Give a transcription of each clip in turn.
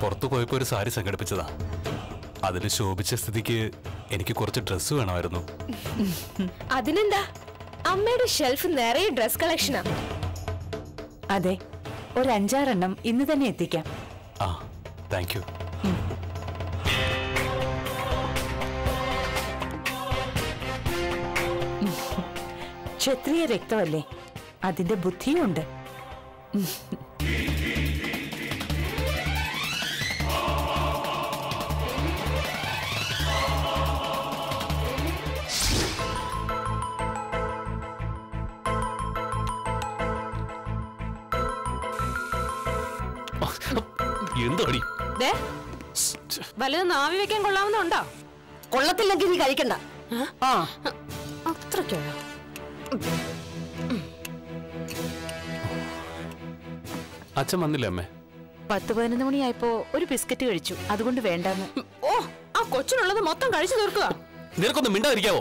പുറത്തു പോയപ്പോ ഒരു സാരി സംഘടിപ്പിച്ചതാ അതിന് ശോഭിച്ച സ്ഥിതിക്ക് എനിക്ക് കുറച്ച് ഡ്രസ്സ് വേണമായിരുന്നു അതിനെന്താ അമ്മയുടെ ഷെൽഫ് നിറയെ ഡ്രസ് കളക്ഷനാ അതെ ഒരു അഞ്ചാറെണ്ണം ഇന്ന് തന്നെ എത്തിക്കാം ആ താങ്ക് യു ക്ഷത്രിയ രക്തമല്ലേ അതിന്റെ ബുദ്ധിയുണ്ട് എന്തോടി ദേ വലുത് നാവി വെക്കാൻ കൊള്ളാവുന്നുണ്ടോ കൊള്ളത്തില്ലെങ്കിൽ നീ കഴിക്കണ്ട ആ അത്രയ്ക്കോ അച്ഛൻ വന്നില്ല അമ്മേ പത്ത് പതിനൊന്ന് മണിയായപ്പോ ഒരു ബിസ്ക്കറ്റ് കഴിച്ചു അതുകൊണ്ട് വേണ്ടാന്ന് ഓ ആ കൊച്ചിനുള്ളത് മൊത്തം കഴിച്ചു തീർക്കുക നിനക്കൊന്ന് മിണ്ടാതിരിക്കാവോ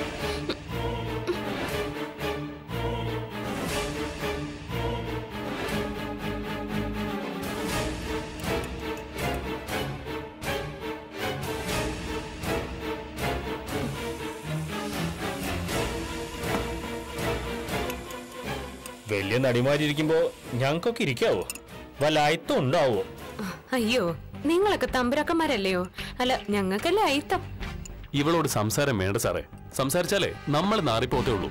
വലിയ നടിമാരിയിരിക്കുമ്പോ ഞങ്ങൾക്കൊക്കെ ഇരിക്കാവോ വല്ല അയത്തം ഉണ്ടാവോ അയ്യോ നിങ്ങളൊക്കെ തമ്പുരാക്കന്മാരല്ലയോ അല്ല ഞങ്ങൾക്കല്ലേ അയിത്തം ഇവളോട് സംസാരം വേണ്ട സാറേ സംസാരിച്ചാലേ നമ്മൾ നാറിപ്പോത്തേ ഉള്ളൂ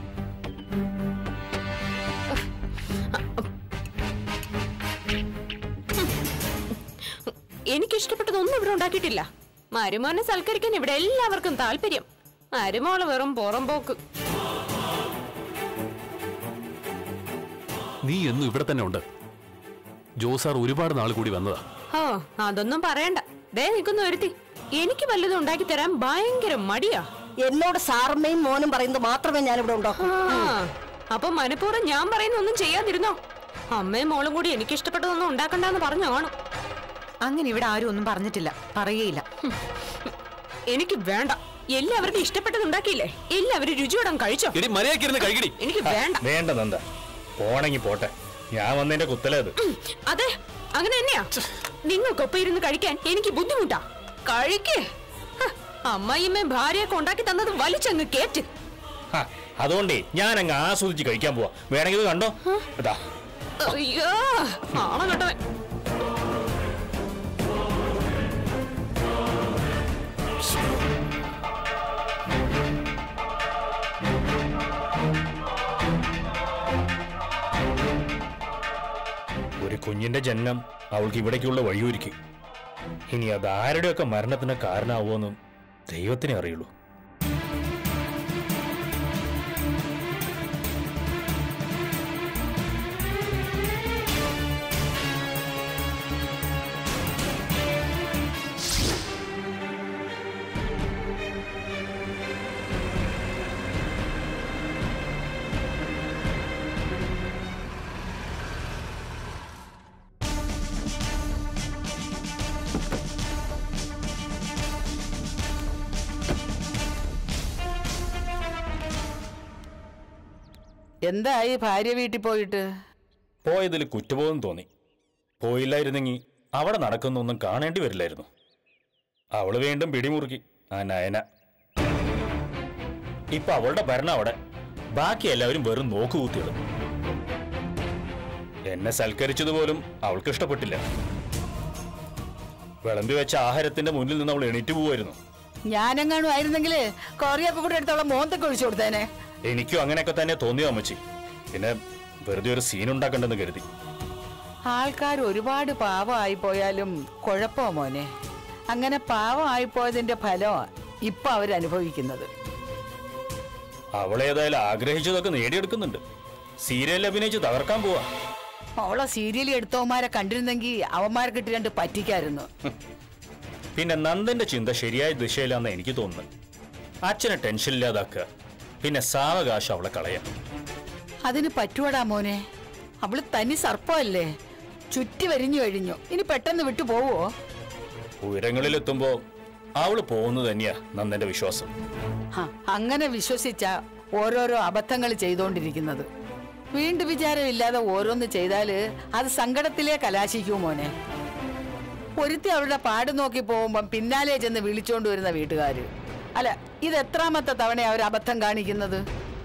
എനിക്ക് ഇഷ്ടപ്പെട്ടതൊന്നും ഇവിടെ ഉണ്ടാക്കിയിട്ടില്ല മരുമോനെ സൽക്കരിക്കാൻ ഇവിടെ എല്ലാവർക്കും താല്പര്യം മരുമോള് വെറും പുറംപോക്ക് നീ എന്നും ഇവിടെ തന്നെ ഉണ്ട് ജോസാർ ഒരുപാട് നാൾ കൂടി വന്നതാ ഓ അതൊന്നും പറയണ്ട ദേ നിൽക്കുന്ന ഒരുത്തി എനിക്ക് വല്ലതും ഉണ്ടാക്കി തരാൻ ഭയങ്കര മടിയാ എന്നോട് സാറമ്മയും മോനും പറയുന്നത് മാത്രമേ ഞാൻ ഇവിടെ ഉണ്ടാക്കൂ ആ, അപ്പൊ മനഃപൂർവ്വം ഞാൻ പറയുന്ന ഒന്നും ചെയ്യാതിരുന്നോ അമ്മയും മോളും കൂടി എനിക്ക് ഇഷ്ടപ്പെട്ടതൊന്നും ഉണ്ടാക്കണ്ടെന്ന് പറഞ്ഞു കാണും അങ്ങനെ ഇവിടെ ആരും ഒന്നും പറഞ്ഞിട്ടില്ല പറയുകയില്ല എനിക്ക് വേണ്ട എല്ലാവർക്കും ഇഷ്ടപ്പെട്ടത് ഉണ്ടാക്കിയില്ലേ എല്ലാവരും രുചിയോടം കഴിച്ചോ എടി മര്യാദക്കിരുന്ന് കഴിക്കടി എനിക്ക് വേണ്ട വേണ്ട നന്ദ പോണെങ്കി പോട്ടെ ഞാൻ വന്നതിന്റെ കുത്തലേത് ഉം, അതെ അങ്ങനെ തന്നെയാ നിങ്ങൾക്കൊപ്പം ഇരുന്ന് കഴിക്കാൻ എനിക്ക് ബുദ്ധിമുട്ടാ കഴിക്കേ ഹ, അമ്മായിയമ്മയും ഭാര്യയൊക്കെ ഉണ്ടാക്കി തന്നത് വലിച്ചങ്ങ് കേറ്റ് ഹ, അതുകൊണ്ടേ ഞാൻ അങ്ങ് ആസ്വദിച്ച് കഴിക്കാൻ പോവാ വേണമെങ്കിൽ ഇത് കണ്ടോ ഇതാ അയ്യോ ആണോ കേട്ടവൻ ഒരു കുഞ്ഞിന്റെ ജന്മം അവൾക്ക് ഇവിടേക്കുള്ള വഴിയൊരുക്കി ഇനി അത് ആരുടെയൊക്കെ മരണത്തിന് കാരണമാവുമെന്നും ദൈവത്തിനെ അറിയുള്ളൂ എന്തായി ഭാര്യ വീട്ടിൽ പോയിട്ട് പോയതിൽ കുറ്റബോധം തോന്നി പോയില്ലായിരുന്നെങ്കിൽ അവിടെ നടക്കുന്നൊന്നും കാണേണ്ടി വരില്ലായിരുന്നു അവള് വീണ്ടും പിടിമുറുക്കി ആ നയന ഇപ്പൊ അവളുടെ ഭരണം അവിടെ ബാക്കി എല്ലാവരും വെറും നോക്കുകൂത്തിയത് എന്നെ സൽക്കരിച്ചതുപോലും അവൾക്ക് ഇഷ്ടപ്പെട്ടില്ല വിളമ്പി വെച്ച ആഹാരത്തിന്റെ മുന്നിൽ നിന്ന് അവൾ എണീറ്റ് പോവായിരുന്നു ഞാനെങ്ങാനും ആയിരുന്നെങ്കിൽ കൊറിയൊക്കെ കൂടെ എടുത്തോളം മോന്തൊക്കെ ഒഴിച്ചു കൊടുത്തേനെ എനിക്കും അങ്ങനെയൊക്കെ തന്നെ തോന്നിയോ അമ്മച്ചി പിന്നെ വെറുതെ ഒരു സീൻ ഉണ്ടാക്കണ്ടെന്ന് കരുതി ആൾക്കാർ ഒരുപാട് പാവമായി പോയാലും കുഴപ്പമോ മോനെ അങ്ങനെ പാവമായി പോയതിന്റെ ഫലം ഇപ്പൊ അവരനുഭവിക്കുന്നത് അവളേതായാലും ആഗ്രഹിച്ചതൊക്കെ നേടിയെടുക്കുന്നുണ്ട് സീരിയലിൽ അഭിനയിച്ച് തകർക്കാൻ പോവാ അവളെ സീരിയൽ എടുത്തവന്മാരെ കണ്ടിരുന്നെങ്കിൽ അവന്മാരെ കിട്ടി രണ്ട് പറ്റിക്കായിരുന്നു പിന്നെ നന്ദന്റെ ചിന്ത ശരിയായ ദിശയിലാന്ന് എനിക്ക് തോന്നുന്നത് അച്ഛനെ ടെൻഷൻ ഇല്ലാതാക്കുക പിന്നെ സാവകാശം അവളെ കളയാം അതിന് പറ്റുവടാ മോനെ അവള് തനി സർപ്പമല്ലേ ചുറ്റി വരിഞ്ഞു കഴിഞ്ഞു ഇനി പെട്ടെന്ന് വിട്ടു പോവോ ഉയരങ്ങളിലെത്തുമ്പോ അവള് പോകുന്നത് തന്നെയാ നന്ദന്റെ വിശ്വാസം ഹ, അങ്ങനെ വിശ്വസിച്ച ഓരോരോ അബദ്ധങ്ങൾ ചെയ്തുകൊണ്ടിരിക്കുന്നത് വീണ്ടും വിചാരമില്ലാതെ ഓരോന്ന് ചെയ്താല് അത് സങ്കടത്തിലേ കലാശിക്കൂ മോനെ ഒരുത്തി അവരുടെ പാട് നോക്കി പോകുമ്പം പിന്നാലെ ചെന്ന് വിളിച്ചോണ്ട് വരുന്ന വീട്ടുകാര് അല്ല ഇത് എത്രാമത്തെ തവണ അവർ അബദ്ധം കാണിക്കുന്നത്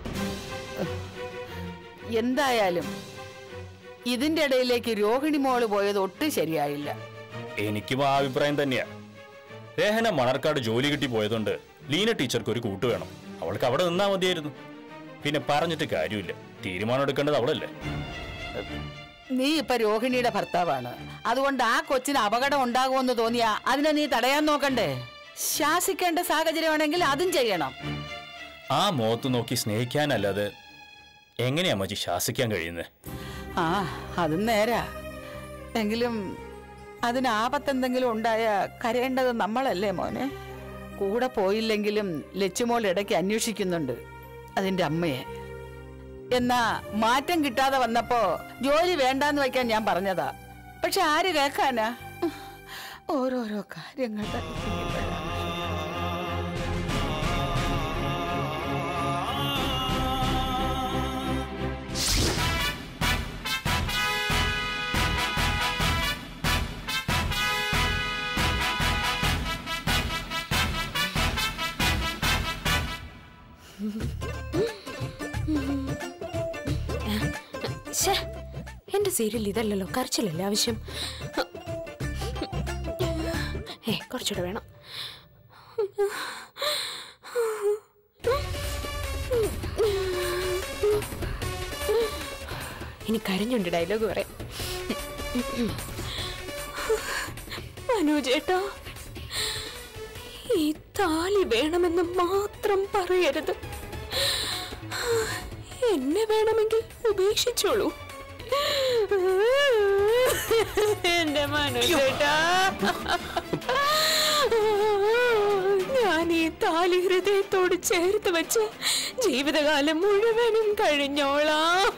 എന്തായാലും ഇതിന്റെ ഇടയിലേക്ക് രോഹിണി മോള് പോയത് ഒട്ടും ശരിയായില്ല എനിക്കും ആ അഭിപ്രായം തന്നെയാ രേഹന മണർക്കാട് ജോലി കിട്ടി പോയതുകൊണ്ട് ലീന ടീച്ചർക്ക് ഒരു കൂട്ട് വേണം അവൾക്ക് അവിടെ നിന്നാ മതിയായിരുന്നു പിന്നെ പറഞ്ഞിട്ട് കാര്യമില്ല തീരുമാനം എടുക്കേണ്ടത് അവളല്ലേ നീ ഇപ്പൊ രോഹിണിയുടെ ഭർത്താവാണ് അതുകൊണ്ട് ആ കൊച്ചിന് അപകടം ഉണ്ടാകുമെന്ന് തോന്നിയാ അതിനെ നീ തടയാൻ നോക്കണ്ടേ ശാസിക്കേണ്ട സാഹചര്യമാണെങ്കിൽ അതും ചെയ്യണം ആ മുഖത്ത് നോക്കി സ്നേഹിക്കാനല്ലാതെ എങ്ങനെയാ മജി ശാസിക്കാൻ കഴിയുന്നത് ആ അതും നേരാ എങ്കിലും അതിന് ആപത്തെന്തെങ്കിലും ഉണ്ടായ കരയേണ്ടത് നമ്മളല്ലേ മോനെ കൂടെ പോയില്ലെങ്കിലും ലച്ചുമോൾ ഇടയ്ക്ക് അന്വേഷിക്കുന്നുണ്ട് അതിന്റെ അമ്മയെ എന്നാ മാറ്റം കിട്ടാതെ വന്നപ്പോ ജോലി വേണ്ടാന്ന് വെക്കാൻ ഞാൻ പറഞ്ഞതാ പക്ഷെ ആര് കേൾക്കാനാ ഓരോരോ കാര്യങ്ങളുടെ ശ്ശേ, എന്റെ സീരിയൽ ഇതല്ലല്ലോ കരച്ചിലല്ലേ ആവശ്യം ഏ കുറച്ചുകൂടെ വേണം ഇനി കരഞ്ഞുണ്ട് ഡയലോഗ് പറയാം മനോജേട്ടാ ഈ താലി വേണമെന്ന് മാത്രം പറയരുത് എന്നെ വേണമെങ്കിൽ ഉപേക്ഷിച്ചോളൂ എന്റെ മനോജേട്ടാ ഞാൻ ഈ താലി ഹൃദയത്തോട് ചേർത്ത് വെച്ച് ജീവിതകാലം മുഴുവനും കഴിഞ്ഞോളാം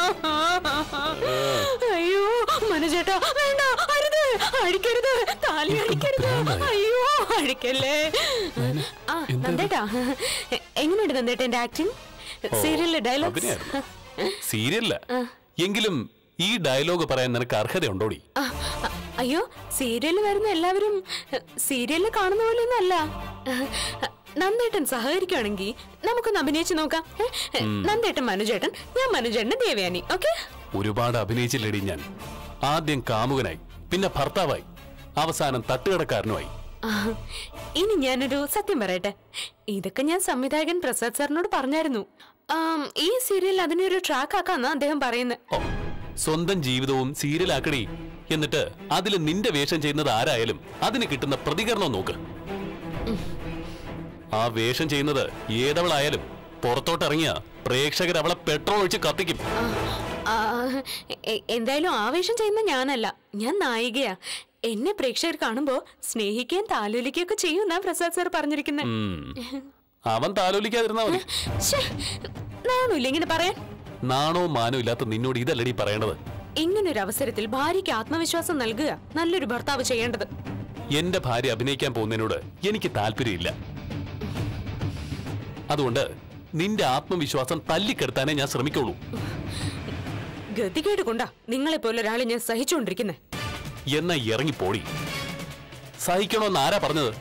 അയ്യോ മനോജേട്ടാ വേണ്ട അരുത് അഴിക്കരുത് താലി അഴിക്കരുത് അയ്യോ അഴിക്കല്ലേ ആ നന്ദേട്ടാ എങ്ങനെയുണ്ട് നന്ദേട്ട എന്റെ ആക്ടിങ് സീരിയലിലെ ഡയലോഗ്സ് അഭിനയായിരുന്നു സീരിയല്ല എങ്കിലും ഈ ഡയലോഗ് പറയാൻ നിനക്ക് അർഹതയുണ്ടോടി ആ, അ- അയ്യോ സീരിയലിൽ വരുന്ന എല്ലാവരും സീരിയലിൽ കാണുന്ന പോലെ ഒന്നും അല്ല നന്ദേട്ടൻ സഹകരിക്കുകയാണെങ്കിൽ നമുക്കൊന്ന് അഭിനയിച്ച് നോക്കാം ഏ? നന്ദേട്ടൻ മനുജേട്ടൻ ഞാൻ മനുജേട്ടൻ ദേവയാനി ഓക്കെ ഒരുപാട് അഭിനയിച്ചില്ലേടി ഞാൻ ആദ്യം കാമുകനായി പിന്നെ ഭർത്താവായി അവസാനം തട്ടുകടക്കാരനുമായി ഇനി ഞാനൊരു സത്യം പറയട്ടെ ഇതൊക്കെ ഞാൻ സംവിധായകൻ പ്രസാദ് സാറിനോട് പറഞ്ഞായിരുന്നു ആം, ഈ സീരിയൽ അതിനൊരു ട്രാക്ക് ആക്കാന്നാ അദ്ദേഹം പറയുന്നത് ഓ, സ്വന്തം ജീവിതവും സീരിയലാക്കടി എന്നിട്ട് അതിൽ നിന്റെ വേഷം ചെയ്യുന്നത് ആരായാലും അതിന് കിട്ടുന്ന പ്രതികരണം നോക്ക് ആ വേഷം ചെയ്യുന്നത് ഏതവളായാലും പുറത്തോട്ടിറങ്ങിയ പ്രേക്ഷകർ അവളെ പെട്രോൾ ഒഴിച്ച് കത്തിക്കും ആ, എ- എന്തായാലും ആവേശം ചെയ്യുന്ന ഞാനല്ല ഞാൻ നായികയാ എന്നെ പ്രേക്ഷകർ കാണുമ്പോ സ്നേഹിക്കുകയും താലോലിക്കുകയും ഒക്കെ ചെയ്യുമെന്നാ പ്രസാദ് സാർ പറഞ്ഞിരിക്കുന്നത് ഉം. അവൻ താലോലിക്കാതിരുന്നാ മതി നാണില്ല ഇങ്ങനെ പറയാൻ നാണോ മാനോ ഇല്ലാത്ത നിന്നോട് ഇതല്ലടി പറയേണ്ടത് ഇങ്ങനൊരു അവസരത്തിൽ ഭാര്യയ്ക്ക് ആത്മവിശ്വാസം നൽകുക നല്ലൊരു ഭർത്താവ് ചെയ്യേണ്ടത് എന്റെ ഭാര്യ അഭിനയിക്കാൻ പോകുന്നതിനോട് എനിക്ക് താല്പര്യമില്ല അതുകൊണ്ട് നിന്റെ ആത്മവിശ്വാസം തല്ലിക്കെടുത്താനേ ഞാൻ ശ്രമിക്കുള്ളൂ ഗതികേട് കൊണ്ടാ നിങ്ങളെ പോലെ ഒരാളെ ഞാൻ സഹിച്ചുകൊണ്ടിരിക്കുന്നത് എന്നാ ഇറങ്ങിപ്പോടി സഹിക്കണോന്ന് ആരാ പറഞ്ഞത്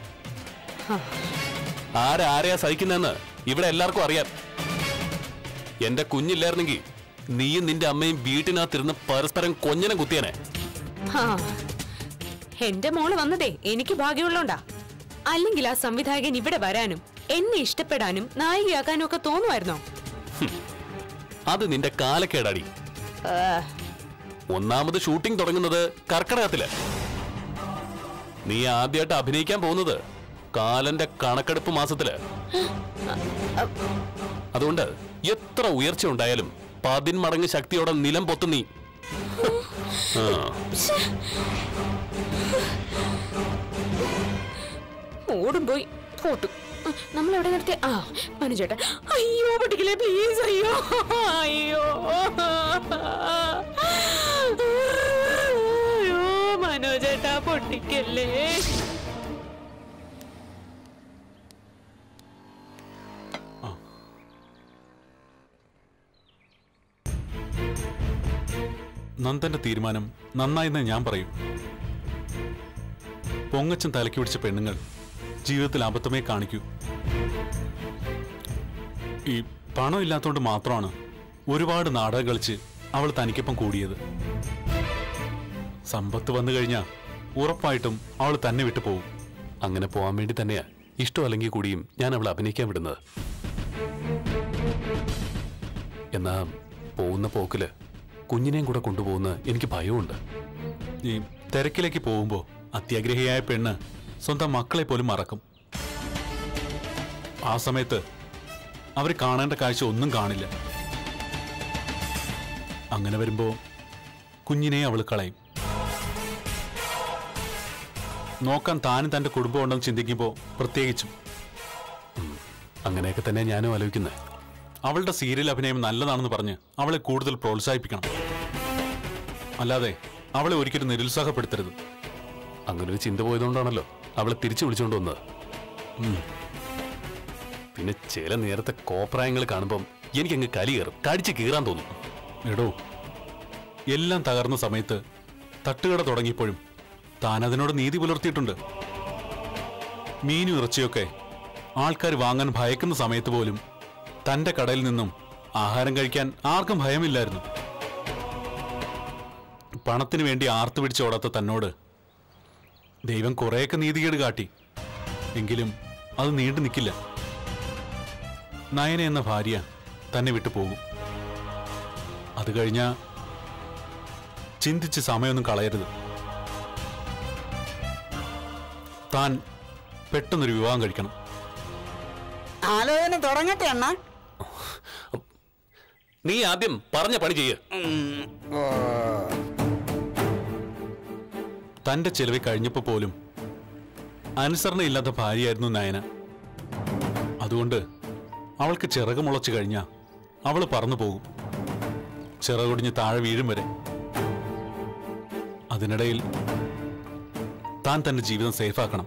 ആരാ ആരെയാ സഹിക്കുന്നതെന്ന് ഇവിടെ എല്ലാവർക്കും അറിയാം എന്റെ കുഞ്ഞില്ലായിരുന്നെങ്കിൽ നീയും നിന്റെ അമ്മയും വീട്ടിനകത്തിരുന്ന് പരസ്പരം കൊഞ്ഞനം കുത്തിയനെ ഹാ. എന്റെ മോള് വന്നതേ എനിക്ക് ഭാഗ്യമുള്ളോണ്ടാ അല്ലെങ്കിൽ ആ സംവിധായകൻ ഇവിടെ വരാനും എന്നെ ഇഷ്ടപ്പെടാനും നായികയാക്കാനും ഒക്കെ തോന്നുമായിരുന്നോ അത് നിന്റെ കാലക്കേടാടി ഒന്നാമത് ഷൂട്ടിംഗ് തുടങ്ങുന്നത് കർക്കടകത്തില് നീ ആദ്യമായിട്ട് അഭിനയിക്കാൻ പോകുന്നത് കാലന്റെ കണക്കെടുപ്പ് മാസത്തില് അതുകൊണ്ട് എത്ര ഉയർച്ച ഉണ്ടായാലും പതിന്മടങ്ങ് ശക്തിയോടെ നിലം പൊത്തു നീ ആ, ഓടും പോയി പോട്ടു നമ്മൾ എവിടെ നിർത്തി ആ മനുചേട്ടൻ അയ്യോ പൊട്ടിക്കില്ലേ പ്ലീസ് അയ്യോ അയ്യോ അയ്യോ മനോജേട്ടാ പൊട്ടിക്കല്ലേ നന്ദന്റെ തീരുമാനം നന്നായെന്ന് ഞാൻ പറയും പൊങ്ങച്ചൻ തലയ്ക്ക് പിടിച്ച പെണ്ണുങ്ങൾ ജീവിതത്തിൽ അബദ്ധമേ കാണിക്കൂ ഈ പണം ഇല്ലാത്തതുകൊണ്ട് മാത്രമാണ് ഒരുപാട് നാടകം കളിച്ച് അവൾ തനിക്കൊപ്പം കൂടിയത് സമ്പത്ത് വന്നു കഴിഞ്ഞാൽ ഉറപ്പായിട്ടും അവൾ തന്നെ വിട്ടു പോകും അങ്ങനെ പോവാൻ വേണ്ടി തന്നെയാ ഇഷ്ടമല്ലെങ്കിൽ കൂടിയും ഞാൻ അവളെ അഭിനയിക്കാൻ വിടുന്നത് എന്നാ പോകുന്ന പോക്കില് കുഞ്ഞിനെയും കൂടെ കൊണ്ടുപോകുന്ന എനിക്ക് ഭയമുണ്ട് ഈ തിരക്കിലേക്ക് പോകുമ്പോൾ അത്യാഗ്രഹിയായ പെണ്ണ് സ്വന്തം മക്കളെ പോലും മറക്കും ആ സമയത്ത് അവർ കാണേണ്ട കാഴ്ച ഒന്നും കാണില്ല അങ്ങനെ വരുമ്പോ കുഞ്ഞിനെ അവൾ കളയും നോക്കാൻ താനും തന്റെ കുടുംബം ഉണ്ടെന്ന് ചിന്തിക്കുമ്പോൾ പ്രത്യേകിച്ചും അങ്ങനെയൊക്കെ തന്നെ ഞാനും ആലോചിക്കുന്നത് അവളുടെ സീരിയൽ അഭിനയം നല്ലതാണെന്ന് പറഞ്ഞ് അവളെ കൂടുതൽ പ്രോത്സാഹിപ്പിക്കണം അല്ലാതെ അവളെ ഒരിക്കലും നിരുത്സാഹപ്പെടുത്തരുത് അങ്ങനെ ഒരു ചിന്ത പോയതുകൊണ്ടാണല്ലോ അവളെ തിരിച്ചു വിളിച്ചുകൊണ്ട് വന്നത് ഉം. പിന്നെ ചില നേരത്തെ കോപ്രായങ്ങൾ കാണുമ്പം എനിക്കങ്ങ് കലി കയറും കടിച്ച് കീറാൻ തോന്നും എടോ എല്ലാം തകർന്ന സമയത്ത് തട്ടുകട തുടങ്ങിയപ്പോഴും താൻ അതിനോട് നീതി പുലർത്തിയിട്ടുണ്ട് മീനും ഇറച്ചിയൊക്കെ ആൾക്കാർ വാങ്ങാൻ ഭയക്കുന്ന സമയത്ത് പോലും തന്റെ കടയിൽ നിന്നും ആഹാരം കഴിക്കാൻ ആർക്കും ഭയമില്ലായിരുന്നു പണത്തിന് വേണ്ടി ആർത്തു പിടിച്ചോടാത്ത തന്നോട് ദൈവം കുറേയൊക്കെ നീതികേട് കാട്ടി എങ്കിലും അത് നീണ്ടു നിൽക്കില്ല നയന എന്ന ഭാര്യ തന്നെ വിട്ടു പോകും അത് കഴിഞ്ഞാ ചിന്തിച്ച് സമയമൊന്നും കളയരുത് താൻ പെട്ടെന്നൊരു വിവാഹം കഴിക്കണം ആലോചന തുടങ്ങട്ടെ അണ്ണ നീ ആദ്യം പറഞ്ഞ പണി ചെയ്യ് തന്റെ ചെലവിൽ കഴിഞ്ഞപ്പോ പോലും അനുസരണയില്ലാത്ത ഭാര്യയായിരുന്നു നയന അതുകൊണ്ട് അവൾക്ക് ചിറക് മുളച്ചു കഴിഞ്ഞാ അവള് പറന്നു പോകും ചിറകൊടിഞ്ഞ് താഴെ വീഴും വരെ അതിനിടയിൽ താൻ തന്റെ ജീവിതം സേഫാക്കണം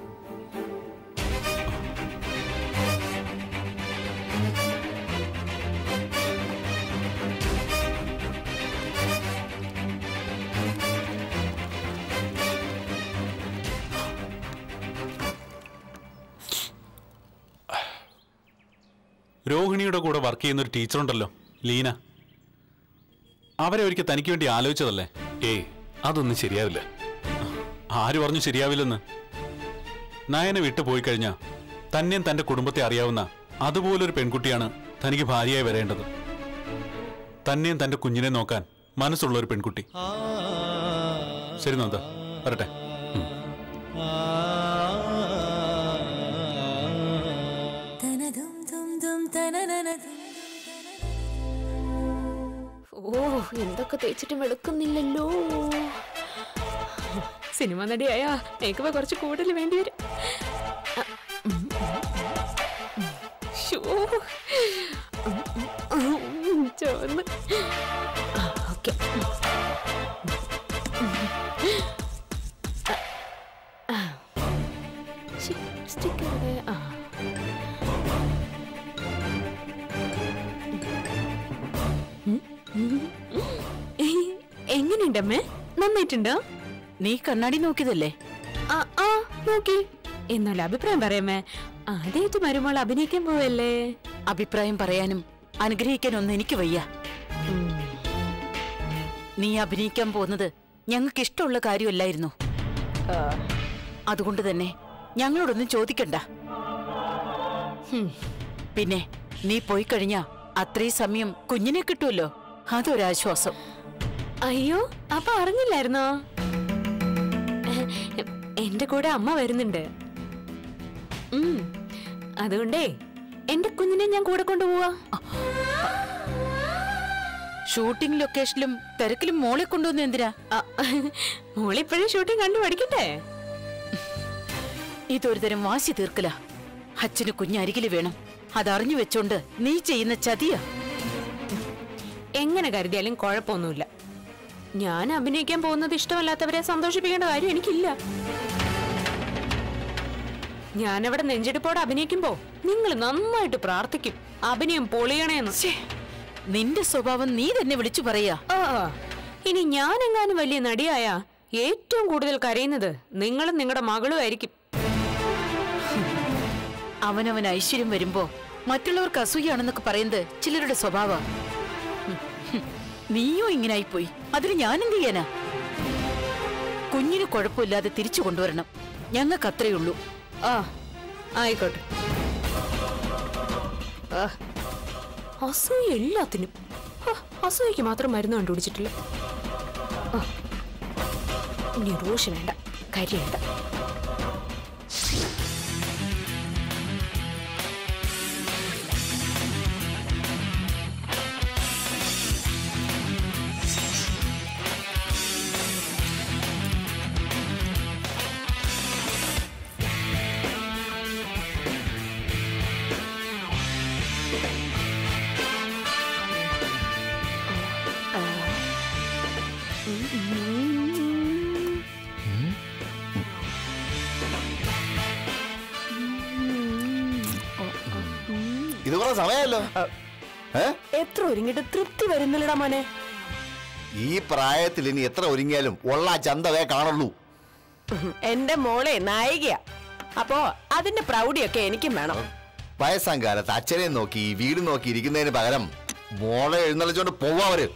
രോഹിണിയുടെ കൂടെ വർക്ക് ചെയ്യുന്ന ഒരു ടീച്ചറുണ്ടല്ലോ ലീന അവരെ ഒരിക്കൽ തനിക്ക് വേണ്ടി ആലോചിച്ചതല്ലേ ഏയ് അതൊന്നും ശരിയാവില്ല ആര് പറഞ്ഞു ശരിയാവില്ലെന്ന് നയനെ വിട്ടു പോയി കഴിഞ്ഞാ തന്നെയും തന്റെ കുടുംബത്തെ അറിയാവുന്ന അതുപോലൊരു പെൺകുട്ടിയാണ് തനിക്ക് ഭാര്യയായി വരേണ്ടത് തന്നെയും തന്റെ കുഞ്ഞിനെ നോക്കാൻ മനസ്സുള്ള ഒരു പെൺകുട്ടി ശരി നന്ദ വരട്ടെ ഓ എന്തൊക്കെ തേച്ചിട്ടും വെളുക്കുന്നില്ലല്ലോ സിനിമ നടിയായ മേക്കപ്പ് കുറച്ച് കൂടുതൽ വേണ്ടി വരും ആ, ഉം, ഉം. ശ്ശോ. ഉം, ഉം, ഉം, ചുവന്ന് ആ, ഓക്കേ. ആ, ആ. ശ്ശി, stick എവിടെ? ആ. എങ്ങനെയുണ്ടമ്മേ നന്നായിട്ടുണ്ടോ നീ കണ്ണാടി നോക്കിയതല്ലേ ആ ആ നോക്കി എന്നാൽ അഭിപ്രായം പറയാമേ ആദ്യമായിട്ട് മരുമോൾ അഭിനയിക്കാൻ പോവല്ലേ അഭിപ്രായം പറയാനും അനുഗ്രഹിക്കാനൊന്നും എനിക്ക് വയ്യ നീ അഭിനയിക്കാൻ പോകുന്നത് ഞങ്ങൾക്ക് ഇഷ്ടമുള്ള കാര്യമല്ലായിരുന്നു ആ, അതുകൊണ്ട് തന്നെ ഞങ്ങളോടൊന്നും ചോദിക്കണ്ട ഹും. പിന്നെ നീ പോയി കഴിഞ്ഞാ അത്രയും സമയം കുഞ്ഞിനെ കിട്ടുമല്ലോ അതൊരാശ്വാസം അയ്യോ അപ്പൊ അറിഞ്ഞില്ലായിരുന്നോ എന്റെ കൂടെ അമ്മ വരുന്നുണ്ട് ഉം, അതുകൊണ്ടേ എന്റെ കുഞ്ഞിനെ ഞാൻ കൂടെ കൊണ്ടുപോവാ ഷൂട്ടിംഗ് ലൊക്കേഷനിലും തിരക്കിലും മോളെ കൊണ്ടുവന്ന് എന്തിനാ ആ, മോളിപ്പോഴും ഷൂട്ടിംഗ് കണ്ടു പഠിക്കട്ടെ ഇതൊരു തരം വാശി തീർക്കല അച്ഛന് കുഞ്ഞരികില് വേണം അതറിഞ്ഞു വെച്ചോണ്ട് നീ ചെയ്യുന്ന ചതിയാ എങ്ങനെ കരുതിയാലും കുഴപ്പമൊന്നുമില്ല ഞാൻ അഭിനയിക്കാൻ പോകുന്നത് ഇഷ്ടമല്ലാത്തവരെ സന്തോഷിപ്പിക്കേണ്ട കാര്യം എനിക്കില്ല ഞാനവിടെ നെഞ്ചെടുപ്പോടെ അഭിനയിക്കുമ്പോ നിങ്ങൾ നന്നായിട്ട് പ്രാർത്ഥിക്കും അഭിനയം പൊളിയണേന്ന് ഛേ, നിന്റെ സ്വഭാവം നീ തന്നെ വിളിച്ചു പറയാ ആ ഇനി ഞാനെങ്ങാനും വലിയ നടിയായ ഏറ്റവും കൂടുതൽ കരയുന്നത് നിങ്ങളും നിങ്ങളുടെ മകളും ആയിരിക്കും അവനവൻ ഐശ്വര്യം വരുമ്പോ മറ്റുള്ളവർക്ക് അസൂയാണെന്നൊക്കെ പറയുന്നത് ചിലരുടെ സ്വഭാവ നീയോ ഇങ്ങനായിപ്പോയി അതിന് ഞാൻ എന്ത് ചെയ്യാനാ കുഞ്ഞിന് കുഴപ്പമില്ലാതെ തിരിച്ചു കൊണ്ടുവരണം ഞങ്ങൾക്ക് അത്രേ ഉള്ളൂ ആ ആയിക്കോട്ടെ ആ, അസൂയ എല്ലാത്തിനും ആ, അസൂയക്ക് മാത്രം മരുന്ന് കണ്ടുപിടിച്ചിട്ടില്ല ആ, ഇനി റോഷ് വേണ്ട കരി വേണ്ട ഇത് കുറെ സമയമല്ലോ ഏ എത്ര ഒരുങ്ങിട്ട് തൃപ്തി വരുന്നില്ലടാ മോനെ ഈ പ്രായത്തിൽ ഇനി എത്ര ഒരുങ്ങിയാലും ഉള്ള ആ ചന്തവേ കാണുള്ളൂ എന്റെ മോളെ നായികയാ അപ്പോ അതിന്റെ പ്രൗഢിയൊക്കെ എനിക്കും വേണം വയസ്സാം കാലത്ത് അച്ഛനെ നോക്കി വീട് നോക്കി ഇരിക്കുന്നതിന് പകരം മോളെ എഴുന്നള്ളിച്ചോണ്ട് പോവാവര്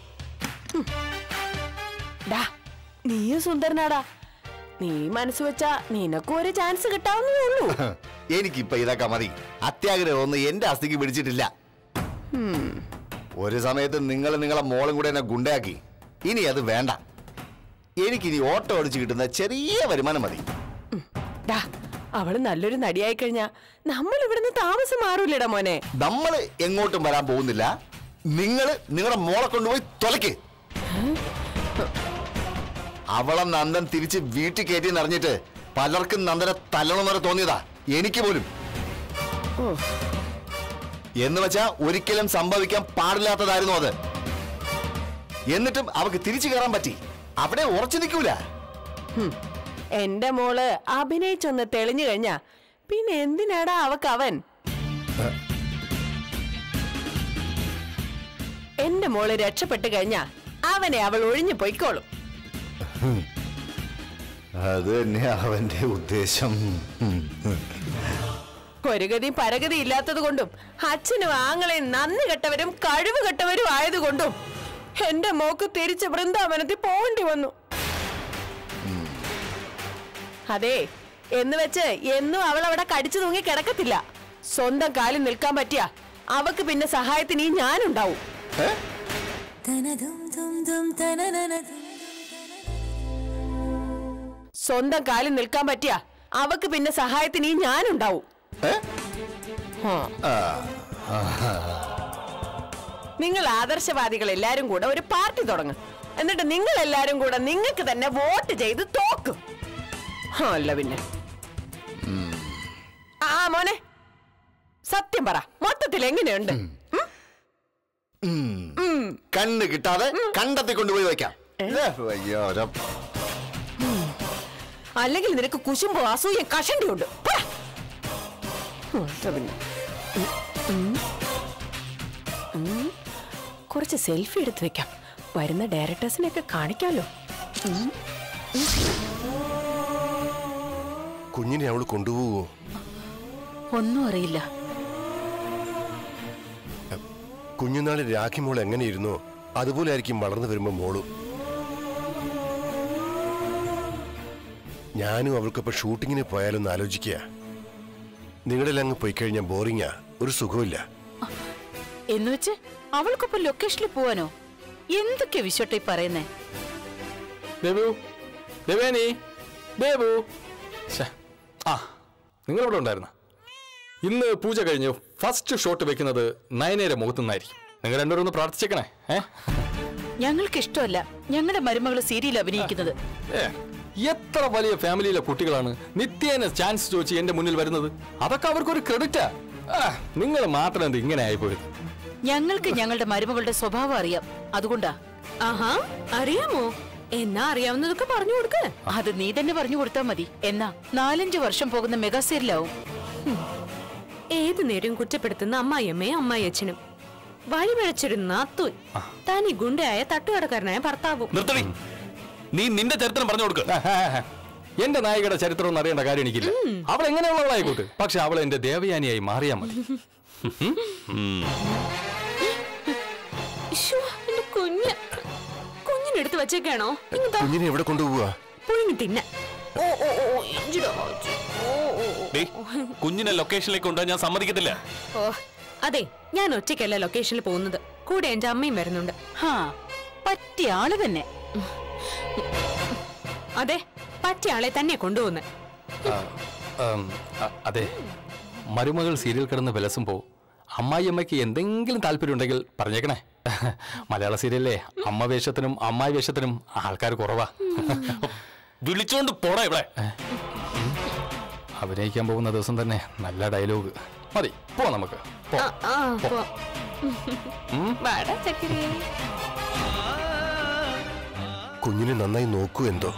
ഡാ നീയും സുന്ദരനാടാ നീ മനസ്സ് വെച്ചാ നിനക്കും ഒരു ചാൻസ് കിട്ടാവുന്നതേ ഉള്ളൂ എനിക്കിപ്പൊ ഇതൊക്കെ മതി അത്യാഗ്രഹം ഒന്നും എന്റെ അസ്ഥിക്ക് പിടിച്ചിട്ടില്ല ഒരു സമയത്ത് നിങ്ങൾ നിങ്ങളെ മോളും കൂടെ എന്നെ ഗുണ്ടയാക്കി ഇനി അത് വേണ്ട എനിക്കിനി ഓട്ടോ ഓടിച്ച് കിട്ടുന്ന ചെറിയ വരുമാനം മതി ഡാ അവള് നല്ലൊരു നടിയായി കഴിഞ്ഞാ നമ്മൾ ഇവിടുന്ന് താമസം മാറൂലടാ മോനെ നമ്മൾ എങ്ങോട്ടും വരാൻ പോകുന്നില്ല നിങ്ങൾ നിങ്ങളുടെ മോളെ കൊണ്ടുപോയി തൊലക്ക് അവളെ നന്ദൻ തിരിച്ച് വീട്ടിൽ കയറ്റി നിറഞ്ഞിട്ട് പലർക്കും നന്ദനെ തല്ലണമെന്നവരെ തോന്നിയതാ എനിക്ക് പോലും എന്ന് വെച്ചാ ഒരിക്കലും സംഭവിക്കാൻ പാടില്ലാത്തതായിരുന്നു അത് എന്നിട്ടും അവക്ക് തിരിച്ചു കയറാൻ പറ്റി അവിടെ ഉറച്ചു നിൽക്കൂല ഹും. എന്റെ മോള് അഭിനയിച്ചൊന്ന് തെളിഞ്ഞു കഴിഞ്ഞാ പിന്നെ എന്തിനാടാ അവക്ക് അവൻ എന്റെ മോള് രക്ഷപ്പെട്ട് കഴിഞ്ഞാ അവനെ അവൾ ഒഴിഞ്ഞു പൊയ്ക്കോളും അത് തന്നെയാ അവന്റെ ഉദ്ദേശം ഒരു ഗതി പരഗതി ഇല്ലാത്തത് കൊണ്ടും അച്ഛനും ആങ്ങളെയും നന്ദി കെട്ടവരും കഴിവ് കെട്ടവരും ആയതുകൊണ്ടും എന്റെ മോക്ക് തിരിച്ച് വൃന്ദാവനത്തിൽ പോകേണ്ടി വന്നു അതെ എന്ന് വെച്ച് എന്നും അവൾ അവിടെ കടിച്ചു തൂങ്ങി കിടക്കത്തില്ല സ്വന്തം കാലിൽ നിൽക്കാൻ പറ്റിയ അവക്ക് പിന്നെ സഹായത്തിന് ഈ ഞാനുണ്ടാവും സ്വന്തം കാലിൽ നിൽക്കാൻ പറ്റിയ അവക്ക് പിന്നെ സഹായത്തിന് ഈ ഞാനുണ്ടാവും ഏ? ആ. ആ, നിങ്ങൾ ആദർശവാദികൾ എല്ലാരും കൂടെ ഒരു പാർട്ടി തുടങ്ങും എന്നിട്ട് നിങ്ങൾ എല്ലാരും കൂടെ നിങ്ങൾക്ക് തന്നെ വോട്ട് ചെയ്ത് തോക്കും ആ, അല്ല പിന്നെ ആ മോനെ സത്യം പറ മൊത്തത്തിൽ എങ്ങനെയുണ്ട് ഉം? കണ്ണ് കിട്ടാതെ കണ്ടെത്തി കൊണ്ടുപോയി വെക്കാം ഏ, അയ്യോ, ഒരു- അല്ലെങ്കിൽ നിനക്ക് കുശുമ്പോ അസൂയം കഷണ്ടിയുണ്ട് പോടാ. ഉം, അല്ല പിന്നെ ഉം. ഉം. കുറച്ച് സെൽഫി എടുത്ത് വെക്കാം വരുന്ന ഡയറക്ടേഴ്സിനെയൊക്കെ കാണിക്കാലോ കുഞ്ഞിനെ അവൾ കൊണ്ടുപോകുമോ ഒന്നും അറിയില്ല കുഞ്ഞുനാളിൽ രാഖി മോൾ എങ്ങനെയിരുന്നോ അതുപോലെ ആയിരിക്കും വളർന്നു വരുമ്പോ മോളും ഞാനും അവൾക്കൊപ്പം ഷൂട്ടിങ്ങിന് പോയാലൊന്ന് ആലോചിക്കുക നിങ്ങളുടെ അങ്ങ് പോയി കഴിഞ്ഞാൽ ബോറിങ്ങാ ഒരു സുഖമില്ല എന്ന് വെച്ച് അവൾക്കൊപ്പം ലൊക്കേഷനിൽ പോവാനോ എന്തൊക്കെ വിശ്വട്ടെ പറയുന്നേ ദേവു ദേവേനി ദേവു ശ്ശെ. ആ നിങ്ങളിവിടെ ഉണ്ടായിരുന്ന ഇന്ന് പൂജ കഴിഞ്ഞ് ഫസ്റ്റ് ഷോട്ട് വെക്കുന്നത് നയനയുടെ മുഖത്തു നിന്നായിരിക്കും നിങ്ങൾ രണ്ടുപേരും ഒന്ന് പ്രാർത്ഥിച്ചേക്കണേ ഏ ഞങ്ങൾക്ക് ഇഷ്ടമല്ല ഞങ്ങളുടെ മരുമകള് സീരിയൽ അഭിനയിക്കുന്നത് ഏ, എത്ര വലിയ ഫാമിലിയിലെ കുട്ടികളാണ് നിത്യേന ചാൻസ് ചോദിച്ച് എന്റെ മുന്നിൽ വരുന്നത് അതൊക്കെ അവർക്കൊരു ക്രെഡിറ്റാ നിങ്ങൾ മാത്രം എന്ത് ഇങ്ങനെ ആയിപ്പോയത് ഞങ്ങൾക്ക് ഞങ്ങളുടെ മരുമകളുടെ സ്വഭാവം അറിയാം അതുകൊണ്ടാ ആഹാ അറിയാമോ എന്നാ അറിയാവുന്നതൊക്കെ പറഞ്ഞു കൊടുക്ക് അത് നീ തന്നെ പറഞ്ഞു കൊടുത്താൽ മതി എന്നാ നാലഞ്ചു വർഷം പോകുന്ന മെഗാ സീരിയലാവും ഏതു നേരം കുറ്റപ്പെടുത്തുന്ന അമ്മായിയമ്മയും അമ്മായിയച്ഛനും വഴിപിഴച്ചൊരു നാത്തൂൻ തനി ഗുണ്ടയായ തട്ടുകടക്കാരനായ ഭർത്താവും നിർത്തണി നീ നിന്റെ ചരിത്രം പറഞ്ഞു കൊടുക്ക എന്റെ നായികയുടെ ചരിത്രം ഒന്നും അറിയേണ്ട കാര്യം എനിക്കില്ല അവൾ എങ്ങനെയുള്ളവളായിക്കോട്ടെ പക്ഷെ അവൾ എന്റെ ദേവയാനിയായി മാറിയാൽ മതി ശ്ശോ, എന്റെ കുഞ്ഞ് കുഞ്ഞിനെടുത്ത് വച്ചേക്കാണോ ഇങ്ങ് താ, കുഞ്ഞിനെ എവിടെ കൊണ്ടുപോവാ പുഴുങ്ങി തിന്ന ഓ ഓ ഓ ഇഞ്ചിടോ ഓ ഓ ഓ ഡേയ്, കുഞ്ഞിനെ ലൊക്കേഷനിലേക്ക് കൊണ്ടുപോകാൻ ഞാൻ സമ്മതിക്കത്തില്ല ഓ അതെ ഞാൻ ഒറ്റയ്ക്കല്ല ലൊക്കേഷനിൽ പോകുന്നത് കൂടെ എന്റെ അമ്മയും വരുന്നുണ്ട് ഹാ പറ്റിയ ആള് തന്നെ അതെ പറ്റിയ ആളെ തന്നെ കൊണ്ടുപോകുന്നത് ആ, ഉം, അ- അതെ മരുമകൾ സീരിയൽ കിടന്ന് വിലസുമ്പോ അമ്മായിയമ്മയ്ക്ക് എന്തെങ്കിലും താല്പര്യം ഉണ്ടെങ്കിൽ പറഞ്ഞേക്കണേ മലയാള സീരിയലിലെ അമ്മ വേഷത്തിനും അമ്മായി വേഷത്തിനും ആൾക്കാർ കുറവാ വിളിച്ചോണ്ട് പോടാ ഇവിടെ അഭിനയിക്കാൻ പോകുന്ന ദിവസം തന്നെ നല്ല ഡയലോഗ് മതി പോ നമുക്ക് പോ ആ, ആ, പോ. വാടാ ചക്കരേ കുഞ്ഞിനെ നന്നായി നോക്കൂ എന്തോ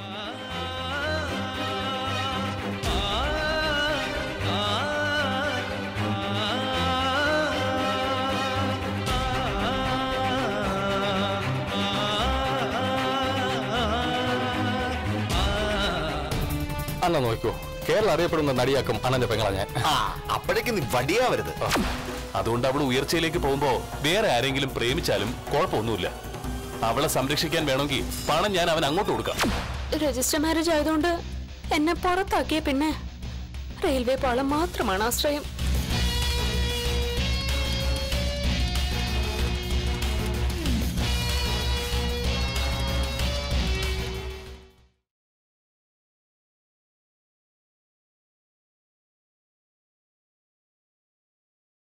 അന്ന നോക്കൂ കേരളം അറിയപ്പെടുന്ന നടിയാക്കും അണ്ണന്റെ പെങ്ങളാ ഞാൻ ആ അപ്പോഴേക്ക് നീ വടിയാവരുത് അതുകൊണ്ട് അവൾ ഉയർച്ചയിലേക്ക് പോകുമ്പോ വേറെ ആരെങ്കിലും പ്രേമിച്ചാലും കുഴപ്പമൊന്നുമില്ല അവളെ സംരക്ഷിക്കാൻ വേണമെങ്കിൽ പണം ഞാൻ അവൻ അങ്ങോട്ട് കൊടുക്കാം രജിസ്റ്റർ മാരേജ് ആയതുകൊണ്ട് എന്നെ പുറത്താക്കിയ പിന്നെ റെയിൽവേ പാളം മാത്രമാണ് ആശ്രയം